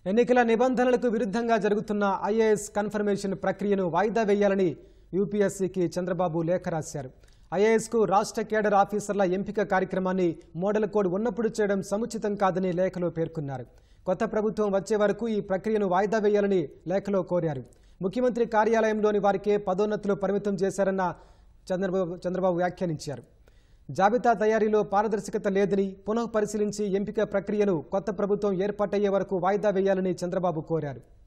ఎన్నికల నిబంధనలకు విరుద్ధంగా జరుగుతున్న ఐఏఎస్ కన్ఫర్మేషన్ ప్రక్రియను వాయిదా వేయాలని యూపీఎస్సీకి చంద్రబాబు లేఖ రాశారు ఐఏఎస్కు రాష్ట్ర కేడర్ ఆఫీసర్ల ఎంపిక కార్యక్రమాన్ని మోడల్ కోడ్ ఉన్నప్పుడు చేయడం సముచితం కాదని లేఖలో పేర్కొన్నారు కొత్త ప్రభుత్వం వచ్చే వరకు ఈ ప్రక్రియను వాయిదా వేయాలని లేఖలో కోరారు ముఖ్యమంత్రి కార్యాలయంలోని వారికే పదోన్నతులు పరిమితం చేశారన్న చంద్రబాబు చంద్రబాబు వ్యాఖ్యానించారు జాబితా తయారీలో పారదర్శకత లేదని పునః పరిశీలించి ఎంపిక ప్రక్రియను కొత్త ప్రభుత్వం ఏర్పాటయ్యే వరకు వాయిదా వేయాలని చంద్రబాబు కోరారు